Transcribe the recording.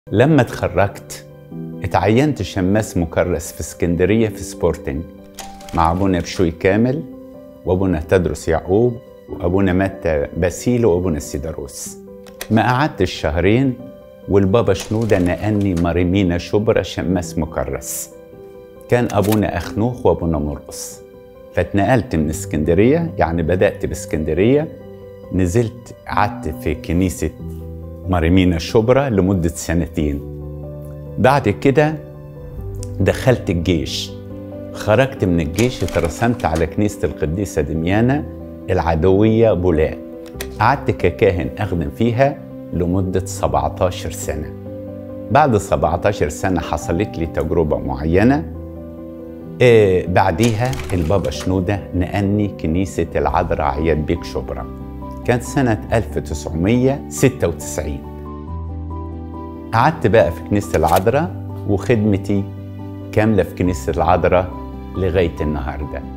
لما اتخرجت اتعينت شماس مكرس في اسكندرية في سبورتنج مع أبونا بشوي كامل وأبونا تدرس يعقوب وأبونا متى باسيل وأبونا سيداروس ما قعدتش شهرين والبابا شنودة نقلني مريمينا شبرا شماس مكرس كان أبونا أخنوخ وأبونا مرقص فاتنقلت من اسكندرية يعني بدأت باسكندرية نزلت قعدت في كنيسة مريمينا شبرا لمدة سنتين بعد كده دخلت الجيش خرجت من الجيش اترسمت على كنيسة القديسة دميانة العدوية بولاق قعدت ككاهن أخدم فيها لمدة 17 سنة بعد 17 سنة حصلت لي تجربة معينة آه بعديها البابا شنودة نقلني كنيسة العذراء عياد بيك شبرا كانت سنة 1996 قعدت بقى في كنيسة العذراء وخدمتي كاملة في كنيسة العذراء لغاية النهارده